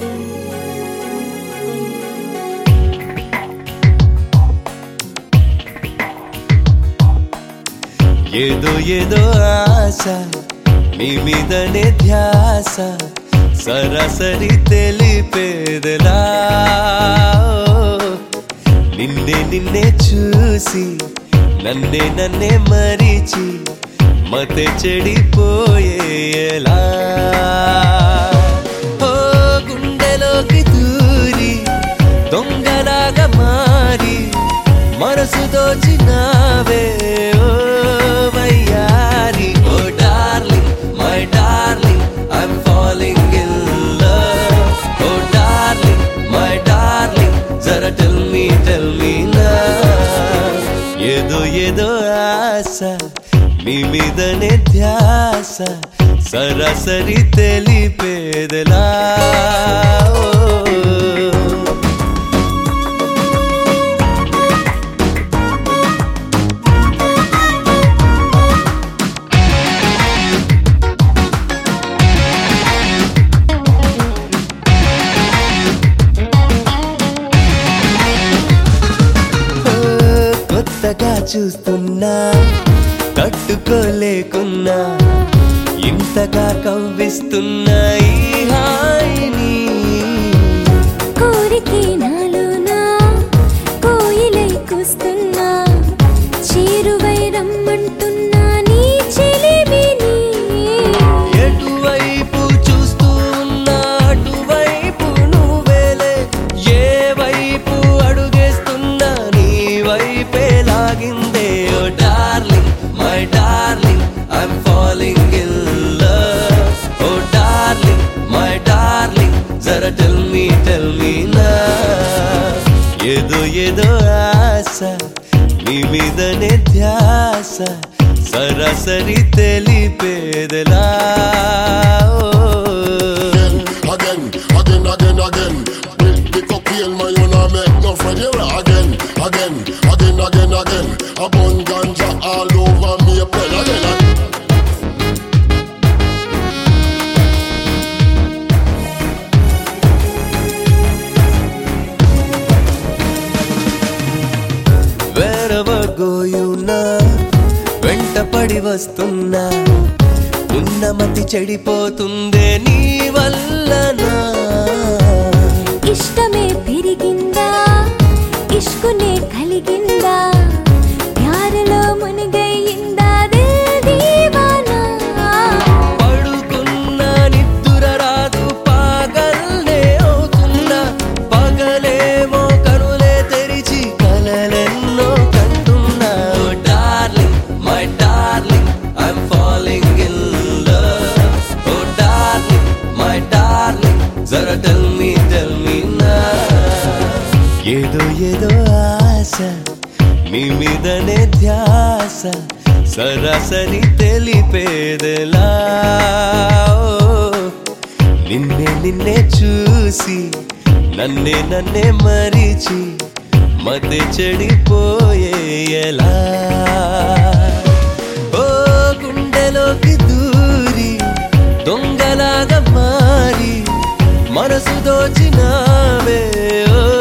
ఏదో ఏదో ఆశ మీ మీదనే ధ్యాస సరాసరి తెలిపేదలా నిన్నే నిన్నే చూసి నన్నే నన్నే మరిచి మతే చెడిపోయేలా ఓ గుండెలోకి దూరి దొంగలాగా మారి మనసు దోచినావే ఓ వయ్యారి oh darling my darling I'm following in love oh darling my darling జర టెల్ మీ టెల్ మీ నా ఏదో ఏదో ఆశ మీ మీదనే ధ్యాస సరాసరి తెలిపేదలా ఓ. ఓ, కొత్తగా చూస్తున్నా తట్టుకోలేకున్నా ఇంతగా కవ్విస్తున్నా ఈ హాయిని కోరికే నాలోనా కోయిలై కూస్తున్నా చేరువై రమ్మంటున్నా నీ చెలిమిని ఎటువైపు చూస్తూ ఉన్నా అటువైపు నువ్వేలే ఏ వైపు అడుగేస్తున్నా నీ వైపే లాగిందే oh darling my darling I'm following in love oh darling my darling జర టెల్ మీ టెల్ మీ నా ఏదో ఏదో ఆశ మీ మీదనే ధ్యాస సరాసరి తెలిపేదలా ఓ. again, again, again, again. With the cocaine, man, you know make no friend. You know, again, again, again, again, again. A bun ganja all over me, a pen again. again. wherever go you now వెంట పడి వస్తున్నా ఉన్నమతి చెడిపోతుందే నీ వల్లనా ఇష్టమే పెరిగిందా ఇష్కునే కలిగిందా ప్యారలో మునిగయిందా దిల్ దీవానా పడుకున్నా నిద్దుర రాదు పాగల్నే అవుతున్నా పగలేమో కనులే తెరిచి కలలెన్నో కంటున్నా darling my darling I'm following in love oh darling my darling జర టెల్ మీ టెల్ మీ నా ఏదో ఏదో ఆశ మీ మీదనే ధ్యాస సరాసరి తెలిపేదలా ఓ. నిన్నే నిన్నే చూసి నన్నే నన్నే మరిచి మతే చెడిపోయేలా ఓ గుండెలోకి దూరి దొంగలాగా మారి మనసు దోచినావే ఓ